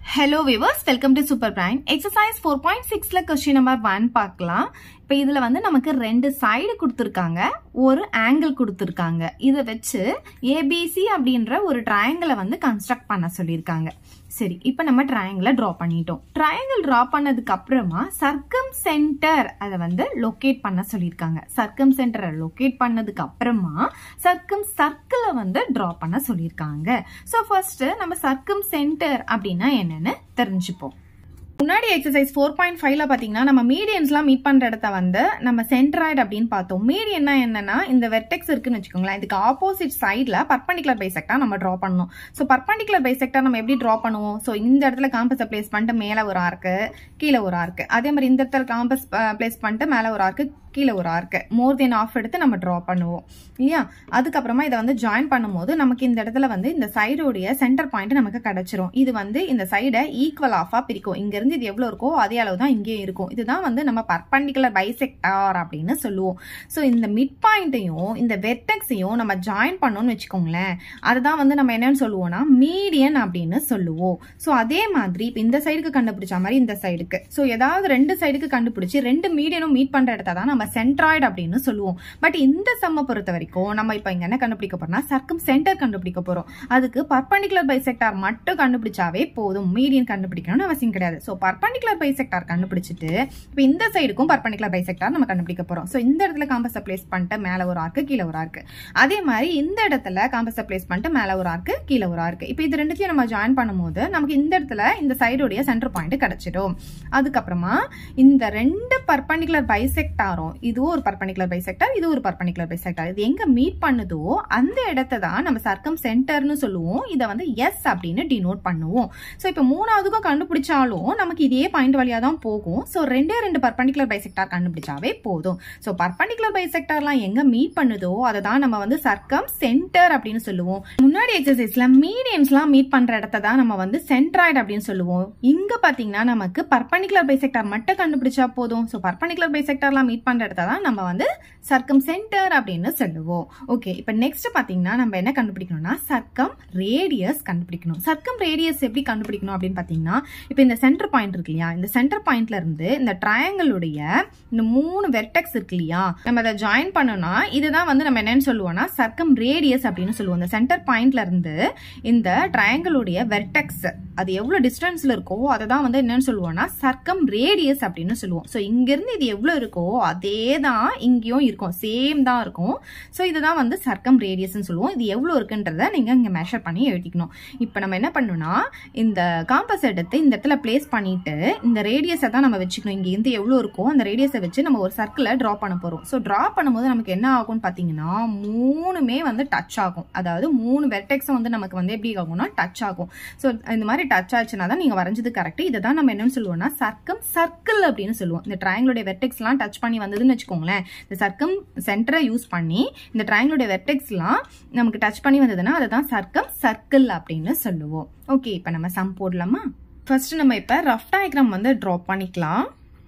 Hello viewers welcome to super brain exercise four point சிக்ஸ்ல question number one பார்க்கலாம் இப்போ இதில் வந்து நமக்கு ரெண்டு சைடு கொடுத்துருக்காங்க ஒரு ஆங்கிள் கொடுத்துருக்காங்க இதை வச்சு ஏபிசி அப்படின்ற ஒரு ட்ரையாங்கிளை வந்து கன்ஸ்ட்ரக்ட் பண்ண சொல்லியிருக்காங்க சரி இப்போ நம்ம ட்ரையாங்கிளை ட்ரா பண்ணிட்டோம் ட்ரையாங்கிள் ட்ரா பண்ணதுக்கு அப்புறமா சர்க்கம் சென்டர் அதை வந்து லொக்கேட் பண்ண சொல்லியிருக்காங்க சர்க்கம் சென்டரை லொக்கேட் பண்ணதுக்கு அப்புறமா சர்க்கம் சர்க்கிளை வந்து ட்ரா பண்ண சொல்லியிருக்காங்க ஸோ ஃபர்ஸ்ட் நம்ம சர்க்கம் சென்டர் அப்படின்னா என்னன்னு தெரிஞ்சுப்போம் முன்னாடி எக்ஸசைஸ் ஃபோர் பாயிண்ட் ஃபைவ்ல பார்த்தீங்கன்னா நம்ம மீடியன்ஸ்லாம் மீட் பண்ணுற இடத்த வந்து நம்ம சென்ட்ராய்டு அப்படின்னு பார்த்தோம் மீடியன்னா என்னன்னா இந்த வெர்டெக்ஸ் இருக்குன்னு வச்சுக்கோங்களேன் இதுக்கு ஆப்போசிட் சைடில் பர்பண்டிகுலர் பைசெக்டா நம்ம ட்ரா பண்ணணும் ஸோ பர்பண்டிகுலர் பைசெக்டா நம்ம எப்படி ட்ரா பண்ணுவோம் ஸோ இந்த இடத்துல காம்பஸை பிளேஸ் பண்ணிட்டு மேலே ஒரு ஆர்க்கு கீழே ஒரு ஆர்க்கு அதே மாதிரி இந்த இடத்துல காம்பஸ் பிளேஸ் பண்ணிட்டு மேலே ஒரு ஆர்க்கு கீழே ஒரு ஆர்க்கு மோர் தென் ஆஃப் எடுத்து நம்ம ட்ரா பண்ணுவோம் இல்லையா அதுக்கப்புறமா இதை வந்து ஜாயின் பண்ணும்போது நமக்கு இந்த இடத்துல வந்து இந்த சைடோடைய சென்டர் பாயிண்ட் நமக்கு கிடைச்சிரும் இது வந்து இந்த சைடை ஈக்குவல் ஆஃபாக பிரிக்கும் இங்கேருந்து இது எவ்வளோ இருக்கோ அதே அளவு தான் இங்கேயும் இருக்கும் இதுதான் வந்து நம்ம பர்பண்டிகுலர் பைசெக்டார் அப்படின்னு சொல்லுவோம் ஸோ இந்த மிட் பாயிண்ட்டையும் இந்த வெர்டெக்ஸையும் நம்ம ஜாயின் பண்ணோம்னு வச்சுக்கோங்களேன் அதுதான் வந்து நம்ம என்னன்னு சொல்லுவோம்னா மீடியன் அப்படின்னு சொல்லுவோம் ஸோ அதே மாதிரி இப்போ இந்த சைடுக்கு கண்டுபிடிச்ச மாதிரி இந்த சைடுக்கு ஸோ ஏதாவது ரெண்டு சைடுக்கு கண்டுபிடிச்சி ரெண்டு மீடியனும் மீட் பண்ணுற இடத்த தான் நம்ம சென்ட்ராய்டு அப்படின்னு சொல்லுவோம் பட் இந்த சம்மை பொறுத்த வரைக்கும் நம்ம இப்போ இங்கே என்ன கண்டுபிடிக்க போறோம்னா சர்க்கம் சென்டர் கண்டுபிடிக்க போறோம் அதுக்கு பர்பண்டிகுலர் பைசெக்டார் மட்டும் கண்டுபிடிச்சாவே போதும் மீடியன் கண்டுபிடிக்கணும்னு அவசியம் கிடையாது ஸோ பர்பண்டிகுலர் பைசெக்டார் கண்டுபிடிச்சிட்டு இப்போ இந்த சைடுக்கும் பர்பண்டிகுலர் பைசெக்டார் நம்ம கண்டுபிடிக்க போறோம் ஸோ இந்த இடத்துல காம்பஸை பிளேஸ் பண்ணிட்டு மேலே ஒரு ஆர்க்கு கீழே ஒரு ஆர்க்கு அதே மாதிரி இந்த இடத்துல காம்பஸை பிளேஸ் பண்ணிட்டு மேலே ஒரு ஆர்க்கு கீழே ஒரு ஆர்க்கு இப்போ இது ரெண்டுத்தையும் நம்ம ஜாயின் பண்ணும்போது நமக்கு இந்த இடத்துல இந்த சைடுடைய சென்டர் பாயிண்ட் கிடைச்சிடும் அதுக்கப்புறமா இந்த ரெண்டு பர்பண்டிகுலர் பைசெக்டாரும் இதுவும் ஒரு பர்பண்டிகுலர் பைசெக்டார் இது ஒரு பர்பண்டிகுலர் பைசெக்டார் இது எங்க மீட் பண்ணுதோ அந்த இடத்த தான் நம்ம சர்க்கம் சென்டர்னு சொல்லுவோம் இதை வந்து எஸ் அப்படின்னு டினோட் பண்ணுவோம் ஸோ இப்போ மூணாவதுக்கும் கண்டுபிடிச்சாலும் நமக்கு இதே பாயிண்ட் வழியாக தான் போகும் ஸோ ரெண்டே ரெண்டு பர்பண்டிகுலர் பைசெக்டார் கண்டுபிடிச்சாவே போதும் ஸோ பர்பண்டிகுலர் பைசெக்டார்லாம் எங்க மீட் பண்ணுதோ அதை தான் நம்ம வந்து சர்க்கம் சென்டர் அப்படின்னு சொல்லுவோம் முன்னாடி எக்ஸசைஸ்ல மீடியன்ஸ்லாம் மீட் பண்ற இடத்த தான் நம்ம வந்து சென்ட்ராய்டு அப்படின்னு சொல்லுவோம் இங்க பாத்தீங்கன்னா நமக்கு பர்பண்டிகுலர் பைசெக்டார் மட்டும் கண்டுபிடிச்சா போதும் ஸோ பர்பண்டிகுலர் பைசெக்டார்லாம் மீட் பண்ற இடத்த தான் நம்ம வந்து சர்க்கம் சென்டர் அப்படின்னு சொல்லுவோம் ஓகே இப்போ நெக்ஸ்ட் பாத்தீங்கன்னா நம்ம என்ன கண்டுபிடிக்கணும்னா சர்க்கம் ரேடியஸ் கண்டுபிடிக்கணும் சர்க்கம் ரேடியஸ் எப்படி கண்டுபிடிக்கணும் அப்படின்னு பாத்தீங்கன்னா இப்போ இந்த சென்டர் பாயிண்ட் இருக்கு இல்லையா இந்த சென்டர் பாயிண்ட்ல இருந்து இந்த ட்ரையாங்கிளுடைய இந்த மூணு வெர்டெக்ஸ் இருக்கு இல்லையா நம்ம அதை ஜாயின் பண்ணோம்னா இதுதான் வந்து நம்ம என்னன்னு சொல்லுவோம்னா சர்க்கம் ரேடியஸ் அப்படின்னு சொல்லுவோம் இந்த சென்டர் பாயிண்ட்ல இருந்து இந்த ட்ரையாங்கிளுடைய வெர்டெக்ஸ் அது எவ்வளவு டிஸ்டன்ஸ்ல இருக்கோ அதை தான் வந்து என்னன்னு சொல்லுவோம்னா சர்க்கம் ரேடியஸ் அப்படின்னு சொல்லுவோம் ஸோ இங்கிருந்து இது எவ்வளவு இருக்கோ அதே தான் இங்கேயும் இருக்கும் சேம் தான் இருக்கும் ஸோ இதுதான் வந்து சர்க்கம் ரேடியஸ்னு சொல்லுவோம் இது எவ்வளோ இருக்குன்றத நீங்கள் இங்கே மெஷர் பண்ணி எழுதிக்கணும் இப்போ நம்ம என்ன பண்ணணும்னா இந்த காம்பஸ் எடுத்து இந்த இடத்துல பிளேஸ் பண்ணிட்டு இந்த ரேடியஸை தான் நம்ம வச்சுக்கணும் இங்கே இருந்து எவ்வளோ இருக்கோ அந்த ரேடியஸை வச்சு நம்ம ஒரு சர்க்கிளை ட்ரா பண்ண போகிறோம் ஸோ ட்ரா பண்ணும்போது நமக்கு என்ன ஆகும்னு பார்த்தீங்கன்னா மூணுமே வந்து டச் ஆகும் அதாவது மூணு வெர்டெக்ஸும் வந்து நமக்கு வந்து எப்படி ஆகும்னா டச் ஆகும் ஸோ இந்த மாதிரி டச் ஆச்சுன்னா தான் நீங்கள் வரைஞ்சது கரெக்ட் இதை தான் நம்ம என்னன்னு சொல்லுவோம்னா சர்க்கம் சர்க்கிள் அப்படின்னு சொல்லுவோம் இந்த ட்ரையாங்கிளுடைய வெர்டெக்ஸ்லாம் டச் பண்ணி வந்ததுன்னு வச்சுக்கோங்களேன் இந்த சர்க்கம் சென்டரை யூஸ் பண்ணி இந்த ட்ரையாங்கிளுடைய வெர்டெக்ஸ்லாம் நமக்கு டச் பண்ணி வந்ததுன்னா அதை தான் சர்க்கம் சர்க்கிள் அப்படின்னு சொல்லுவோம் ஓகே இப்போ நம்ம சம் போடலாமா ஃபர்ஸ்ட் நம்ம இப்போ ரஃப் டயக்ராம் வந்து ட்ரா பண்ணிக்கலாம்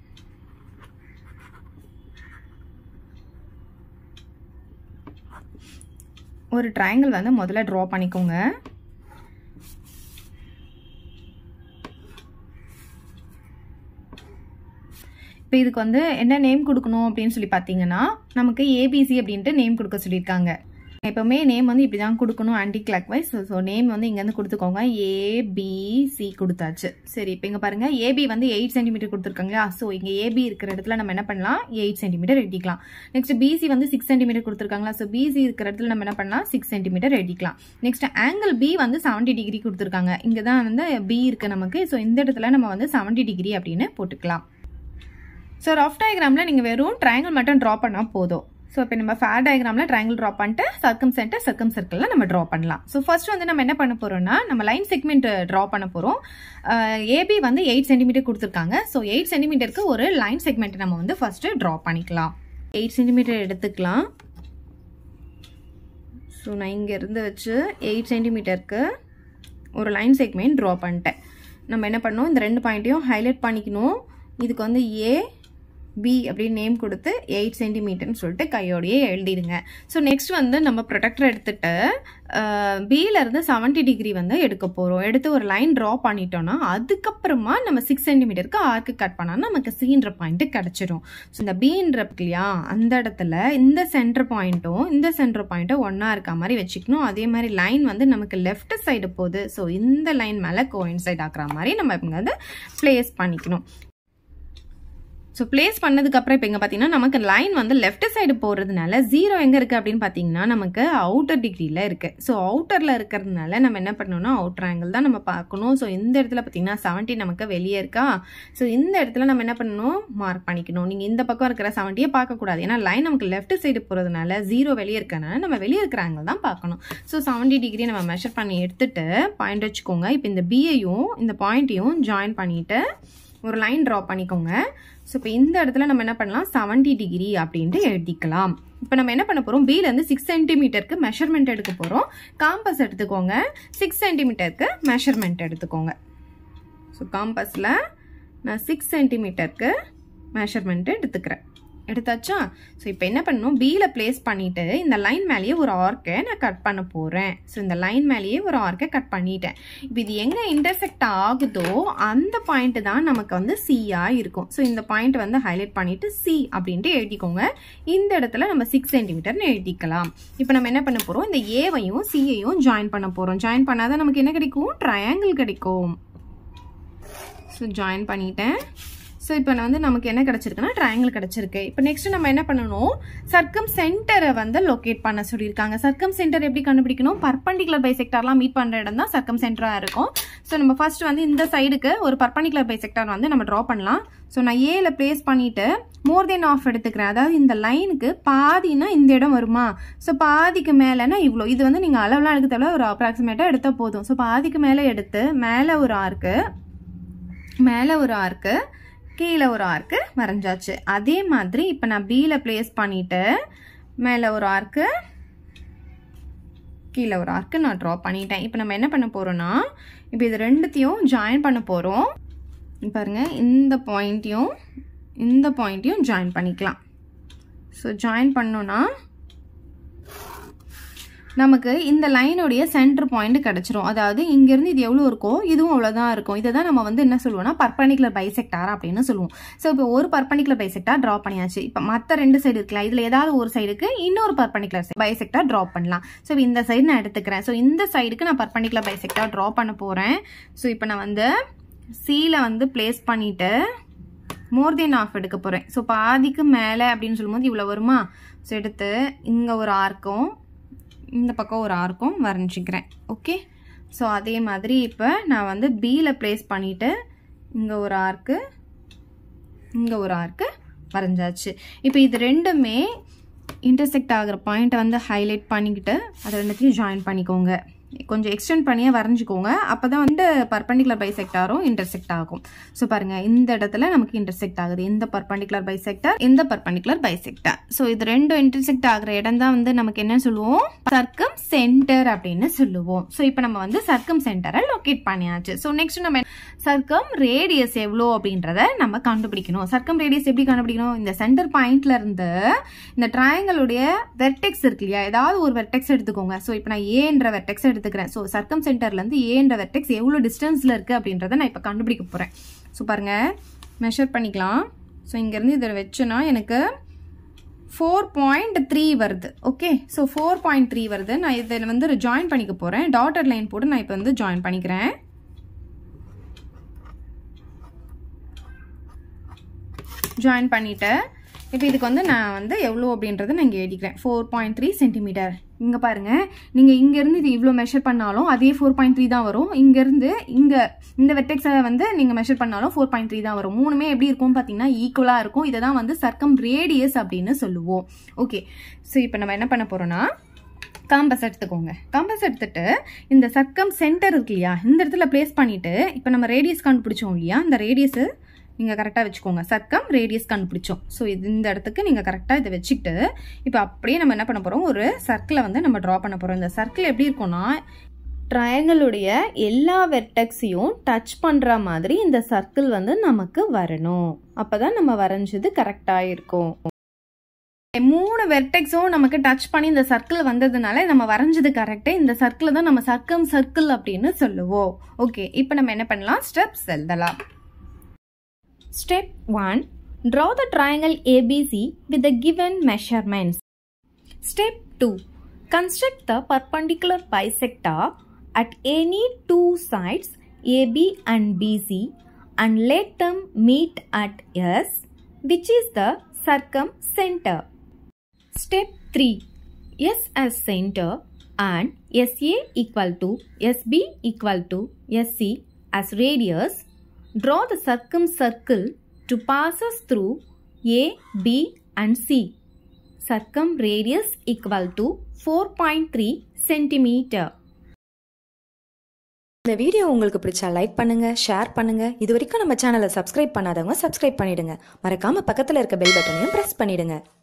ஒரு ட்ரையாங்கிள் வந்து முதல்ல ட்ரா பண்ணிக்கோங்க இப்போ இதுக்கு வந்து என்ன நேம் கொடுக்கணும் அப்படின்னு சொல்லி பார்த்தீங்கன்னா நமக்கு ஏபிசி அப்படின்ட்டு நேம் கொடுக்க சொல்லியிருக்காங்க எப்போவுமே நேம் வந்து இப்படி தான் கொடுக்கணும் anticlockwise so name வந்து இங்கேருந்து கொடுத்துக்கோங்க ஏபிசி கொடுத்தாச்சு சரி இப்போ இங்கே பாருங்கள் ஏபி வந்து எயிட் சென்டிமீட்டர் கொடுத்துருக்காங்க ஸோ இங்கே ஏபி இருக்கிற இடத்துல நம்ம என்ன பண்ணலாம் எயிட் சென்டிமீட்டர் எழுதிக்கலாம் நெக்ஸ்ட் பிசி வந்து சிக்ஸ் சென்டிமீட்டர் கொடுத்துருக்காங்களா ஸோ பிசி இருக்கிற இடத்துல நம்ம என்ன பண்ணலாம் சிக்ஸ் சென்டிமீட்டர் எழுதிக்கலாம் நெக்ஸ்ட் ஆங்கிள் பி வந்து செவன்ட்டி டிகிரி கொடுத்துருக்காங்க இங்கே தான் வந்து பி இருக்குது நமக்கு ஸோ இந்த இடத்துல நம்ம வந்து செவன்ட்டி டிகிரி அப்படின்னு போட்டுக்கலாம் ஸோ ரஃப் டயக்ராமில் நீங்கள் வெறும் ட்ரையாங்கிள் மட்டும் ட்ரா பண்ணால் போதும் ஸோ இப்போ நம்ம ஃபேர் டயக்ராமில் ட்ரையாங்கிள் ட்ரா பண்ணிட்டு சர்க்கம் சென்டர் சர்க்கம் சர்க்கிளில் நம்ம ட்ரா பண்ணலாம் ஸோ ஃபர்ஸ்ட் வந்து நம்ம என்ன பண்ண போகிறோம்னா நம்ம லைன் செக்மெண்ட் ட்ரா பண்ண போகிறோம் ஏபி வந்து எயிட் சென்டிமீட்டர் கொடுத்துருக்காங்க ஸோ எயிட் சென்டிமீட்டருக்கு ஒரு லைன் செக்மெண்ட் நம்ம வந்து ஃபர்ஸ்ட்டு ட்ரா பண்ணிக்கலாம் எயிட் சென்டிமீட்டர் எடுத்துக்கலாம் ஸோ நான் இங்கேருந்து வச்சு எயிட் சென்டிமீட்டருக்கு ஒரு லைன் செக்மெண்ட் ட்ரா பண்ணிட்டேன் நம்ம என்ன பண்ணோம் இந்த ரெண்டு பாயிண்ட்டையும் ஹைலைட் பண்ணிக்கணும் இதுக்கு வந்து ஏ பி அப்படின்னு நேம் கொடுத்து எயிட் சென்டிமீட்டர்னு சொல்லிட்டு கையோடையே எழுதிடுங்க ஸோ நெக்ஸ்ட் வந்து நம்ம ப்ரொடக்டர் எடுத்துட்டு பியிலேருந்து செவன்ட்டி டிகிரி வந்து எடுக்க போகிறோம் எடுத்து ஒரு லைன் ட்ரா பண்ணிட்டோம்னா அதுக்கப்புறமா நம்ம சிக்ஸ் சென்டிமீட்டருக்கு ஆர்க்கு கட் பண்ணால் நமக்கு சீன்ற பாயிண்ட்டு கிடச்சிரும் ஸோ இந்த பீன்ற இல்லையா அந்த இடத்துல இந்த சென்டர் பாயிண்ட்டும் இந்த சென்டர் பாயிண்ட்டும் ஒன்றா இருக்க மாதிரி வச்சுக்கணும் அதே மாதிரி லைன் வந்து நமக்கு லெஃப்ட் சைடு போகுது ஸோ இந்த லைன் மேலே கோயின்சைட் ஆக்குற மாதிரி நம்ம இங்கே வந்து ப்ளேஸ் பண்ணிக்கணும் ஸோ பிளேஸ் பண்ணதுக்கப்புறம் இப்போ இங்கே பார்த்தீங்கன்னா நமக்கு லைன் வந்து லெஃப்ட் சைடு போகிறதுனால ஜீரோ எங்கே இருக்குது அப்படின்னு பார்த்தீங்கன்னா நமக்கு அவுட்டர் டிகிரியில் இருக்குது ஸோ அவுட்டரில் இருக்கிறதுனால நம்ம என்ன பண்ணணும்னா அவுட்டர் ஆங்கிள் தான் நம்ம பார்க்கணும் ஸோ இந்த இடத்துல பார்த்தீங்கன்னா செவன்ட்டி நமக்கு வெளியே இருக்கா ஸோ இந்த இடத்துல நம்ம என்ன பண்ணணும் மார்க் பண்ணிக்கணும் நீங்கள் இந்த பக்கம் இருக்கிற செவன்ட்டியே பார்க்கக்கூடாது ஏன்னா லைன் நமக்கு லெஃப்ட் சைடு போகிறதுனால ஜீரோ வெளியே இருக்கனால நம்ம வெளியே இருக்கிற ஆங்கிள் தான் பார்க்கணும் ஸோ செவன்ட்டி டிகிரி நம்ம மெஷர் பண்ணி எடுத்துட்டு பாயிண்ட் வச்சுக்கோங்க இப்போ இந்த பியையும் இந்த பாயிண்ட்டையும் ஜாயின் பண்ணிவிட்டு ஒரு லைன் ட்ரா பண்ணிக்கோங்க ஸோ இப்போ இந்த இடத்துல நம்ம என்ன பண்ணலாம் செவன்ட்டி டிகிரி அப்படின்ட்டு எழுதிக்கலாம் இப்போ நம்ம என்ன பண்ண போகிறோம் பிலேருந்து சிக்ஸ் சென்டிமீட்டருக்கு மெஷர்மெண்ட் எடுக்க போகிறோம் காம்பஸ் எடுத்துக்கோங்க சிக்ஸ் சென்டிமீட்டருக்கு மெஷர்மெண்ட் எடுத்துக்கோங்க ஸோ காம்பஸில் நான் சிக்ஸ் சென்டிமீட்டருக்கு மெஷர்மெண்ட்டு எடுத்துக்கிறேன் எடுத்தாச்சா ஸோ இப்போ என்ன பண்ணணும் பியில் ப்ளேஸ் பண்ணிவிட்டு இந்த லைன் மேலேயே ஒரு ஆர்க்கை நான் கட் பண்ண போகிறேன் ஸோ இந்த லைன் மேலேயே ஒரு ஆர்க்கை கட் பண்ணிட்டேன் இப்போ இது எங்கே இன்டர்செக்ட் ஆகுதோ அந்த பாயிண்ட்டு தான் நமக்கு வந்து சியாக இருக்கும் ஸோ இந்த பாயிண்ட் வந்து ஹைலைட் பண்ணிவிட்டு சி அப்படின்ட்டு எழுதிக்கோங்க இந்த இடத்துல நம்ம சிக்ஸ் சென்டிமீட்டர்னு எழுதிக்கலாம் இப்போ நம்ம என்ன பண்ண போகிறோம் இந்த ஏவையும் சியையும் ஜாயின் பண்ண போகிறோம் ஜாயின் பண்ணாதான் நமக்கு என்ன கிடைக்கும் ட்ரையாங்கிள் கிடைக்கும் ஸோ ஜாயின் பண்ணிட்டேன் ஸோ இப்போ வந்து நமக்கு என்ன கிடச்சிருக்குன்னா ட்ரையாங்கிள் கிடச்சிருக்கு இப்போ நெக்ஸ்ட் நம்ம என்ன பண்ணணும் சர்க்கம் சென்டரை வந்து லொக்கேட் பண்ண சொல்லியிருக்காங்க சர்க்கம் சென்டர் எப்படி கண்டுபிடிக்கணும் பர்பண்டிகுலர் பைசெக்டார்லாம் மீட் பண்ணுற இடம் தான் சர்க்கம் சென்டராக இருக்கும் ஸோ நம்ம ஃபர்ஸ்ட் வந்து இந்த சைடுக்கு ஒரு பர்பண்டிகுலர் பைசெக்டார் வந்து நம்ம ட்ரா பண்ணலாம் ஸோ நான் ஏல ப்ளேஸ் பண்ணிவிட்டு மோர் தென் ஆஃப் எடுத்துக்கிறேன் அதாவது இந்த லைனுக்கு பாதினா இந்த இடம் வருமா ஸோ பாதிக்கு மேலேனா இவ்வளோ இது வந்து நீங்கள் அளவுலாம் எடுக்க தேவை ஒரு அப்ராக்சிமேட்டாக எடுத்தால் போதும் ஸோ பாதிக்கு மேலே எடுத்து மேலே ஒரு ஆர்க்கு மேலே ஒரு ஆர்க்கு கீழே ஒரு ஆர்க்கு வரைஞ்சாச்சு அதே மாதிரி இப்போ நான் பியில் ப்ளேஸ் பண்ணிவிட்டு மேலே ஒரு ஆர்க்கு கீழே ஒரு ஆர்க்கு நான் ட்ரா பண்ணிட்டேன் இப்போ நம்ம என்ன பண்ண போகிறோன்னா இப்போ இது ரெண்டுத்தையும் ஜாயின் பண்ண போகிறோம் பாருங்கள் இந்த பாயிண்ட்டையும் இந்த பாயிண்ட்டையும் ஜாயின் பண்ணிக்கலாம் ஸோ ஜாயின் பண்ணோன்னா நமக்கு இந்த லைனுடைய சென்டர் பாயிண்ட் கிடச்சிரும் அதாவது இங்கேருந்து இது எவ்வளோ இருக்கோ இதுவும் அவ்வளோதான் இருக்கும் இதை தான் நம்ம வந்து என்ன சொல்லுவோம்னா பர்பண்டிகுலர் பைசெக்டார் அப்படின்னு சொல்லுவோம் ஸோ இப்போ ஒரு பர்பண்டிகுலர் பைசெக்டார் ட்ரா பண்ணியாச்சு இப்போ மற்ற ரெண்டு சைடு இருக்கலாம் இதில் ஏதாவது ஒரு சைடுக்கு இன்னொரு பர்பண்டிகுலர் பைசெக்டார் ட்ரா பண்ணலாம் ஸோ இந்த சைடு நான் எடுத்துக்கிறேன் ஸோ இந்த சைடுக்கு நான் பர்பண்டிகுலர் பைசெக்டார் ட்ரா பண்ண போகிறேன் ஸோ இப்போ நான் வந்து சீல வந்து பிளேஸ் பண்ணிவிட்டு மோர் தென் ஆஃப் எடுக்க போகிறேன் ஸோ பாதிக்கு மேலே அப்படின்னு சொல்லும்போது இவ்வளோ வருமா ஸோ எடுத்து இங்கே ஒரு ஆர்க்கும் இந்த பக்கம் ஒரு ஆர்க்கும் வரைஞ்சிக்கிறேன் ஓகே ஸோ அதே மாதிரி இப்போ நான் வந்து பியில் ப்ளேஸ் பண்ணிவிட்டு இங்கே ஒரு ஆர்க்கு இங்கே ஒரு ஆர்க்கு வரைஞ்சாச்சு இப்போ இது ரெண்டுமே இன்டர்செக்ட் ஆகிற பாயிண்ட்டை வந்து ஹைலைட் பண்ணிக்கிட்டு அதை ரெண்டுத்தையும் ஜாயின் பண்ணிக்கோங்க கொஞ்சம் எக்ஸ்டெண்ட் பண்ணியே வரைஞ்சிக்கோங்க அப்போ தான் வந்து பர்பண்டிகுலர் பைசெக்டாரும் இன்டர்செக்ட் ஆகும் ஸோ பாருங்கள் இந்த இடத்துல நமக்கு இன்டர்செக்ட் ஆகுது இந்த பர்பண்டிகுலர் பைசெக்டார் இந்த பர்பண்டிகுலர் பைசெக்டார் ஸோ இது ரெண்டும் இன்டர்செக்ட் ஆகிற இடம் தான் வந்து நமக்கு என்ன சொல்லுவோம் சர்க்கம் சென்டர் அப்படின்னு சொல்லுவோம் ஸோ இப்போ நம்ம வந்து சர்க்கம் சென்டரை லொக்கேட் பண்ணியாச்சு ஸோ நெக்ஸ்ட் நம்ம சர்க்கம் ரேடியஸ் எவ்வளோ அப்படின்றத நம்ம கண்டுபிடிக்கணும் சர்க்கம் ரேடியஸ் எப்படி கண்டுபிடிக்கணும் இந்த சென்டர் பாயிண்ட்ல இருந்து இந்த ட்ரையாங்கிளுடைய வெர்டெக்ஸ் இருக்கு இல்லையா ஏதாவது ஒரு வெர்டெக்ஸ் எடுத்துக்கோங்க ஸோ இப்போ நான் ஏன்ற வெர்டெக்ஸ் எடுத்துக்கிறேன் ஸோ சர்க்கம் சென்டர்லேருந்து ஏன்ற வெர்டெக்ஸ் எவ்வளோ டிஸ்டன்ஸில் இருக்குது அப்படின்றத நான் இப்போ கண்டுபிடிக்க போகிறேன் ஸோ பாருங்கள் மெஷர் பண்ணிக்கலாம் ஸோ இங்கேருந்து இதில் வச்சோன்னா எனக்கு ஃபோர் பாயிண்ட் த்ரீ வருது okay so four point three வருது நான் இதில் வந்து ஜாயின் பண்ணிக்க போகிறேன் டாட்டர் லைன் போட்டு நான் இப்போ வந்து ஜாயின் பண்ணிக்கிறேன் ஜாயின் பண்ணிவிட்டு இப்போ இதுக்கு வந்து நான் வந்து எவ்வளோ அப்படின்றத நான் இங்கே எழுதிக்கிறேன் ஃபோர் பாயிண்ட் த்ரீ சென்டிமீட்டர் இங்கே பாருங்கள் நீங்கள் இங்கேருந்து இது இவ்வளோ மெஷர் பண்ணாலும் அதே ஃபோர் பாயிண்ட் த்ரீ தான் வரும் இங்கேருந்து இங்கே இந்த வெட்டெக்ஸை வந்து நீங்கள் மெஷர் பண்ணாலும் ஃபோர் பாயிண்ட் த்ரீ தான் வரும் மூணுமே எப்படி இருக்கும் பார்த்தீங்கன்னா ஈக்குவலாக இருக்கும் இதை தான் வந்து சர்க்கம் ரேடியஸ் அப்படின்னு சொல்லுவோம் ஓகே ஸோ இப்போ நம்ம என்ன பண்ண போகிறோன்னா காம்பஸ் எடுத்துக்கோங்க காம்பஸ் எடுத்துட்டு இந்த சர்க்கம் சென்டர் இருக்கு இல்லையா இந்த இடத்துல பிளேஸ் பண்ணிவிட்டு இப்போ நம்ம ரேடியஸ் கண்டுபிடிச்சோம் இல்லையா இந்த ரேடியஸு நீங்கள் கரெக்டாக வச்சுக்கோங்க சர்க்கம் ரேடியஸ் கண்டுபிடிச்சோம் ஸோ இது இந்த இடத்துக்கு நீங்கள் கரெக்டாக இதை வச்சுக்கிட்டு இப்போ அப்படியே நம்ம என்ன பண்ண போகிறோம் ஒரு சர்க்கிளை வந்து நம்ம ட்ரா பண்ண போகிறோம் இந்த சர்க்கிள் எப்படி இருக்கும்னா ட்ரையாங்கிளுடைய எல்லா வெர்டெக்ஸையும் டச் பண்ணுற மாதிரி இந்த சர்க்கிள் வந்து நமக்கு வரணும் அப்போ தான் நம்ம வரைஞ்சது கரெக்டாக இருக்கும் மூணு வெர்டெக்ஸும் நமக்கு டச் பண்ணி இந்த சர்க்கிள் வந்ததுனால நம்ம வரைஞ்சது கரெக்டு இந்த சர்க்கிள் தான் நம்ம சர்க்கம் சர்க்கிள் அப்படின்னு சொல்லுவோம் ஓகே இப்போ நம்ம என்ன பண்ணலாம் ஸ்டெப்ஸ் எழுதலாம் step one draw the triangle ABC with the given measurements step two construct the perpendicular bisector at any two sides AB and BC and let them meet at S, which is the circumcenter. Step 3. S as center and SA equal to SB equal to SC as radius. Draw the circumcircle to passes through A, B and C. Circum radius equal to 4.3 centimeter. இந்த video உங்களுக்கு பிடிச்சா like பண்ணுங்க share பண்ணுங்க இது வரைக்கும் நம்ம சேனலை subscribe பண்ணாதவங்க சப்ஸ்கிரைப் பண்ணிடுங்க மறக்காம பக்கத்துல இருக்க பெல் பட்டனையும் பிரஸ் பண்ணிடுங்க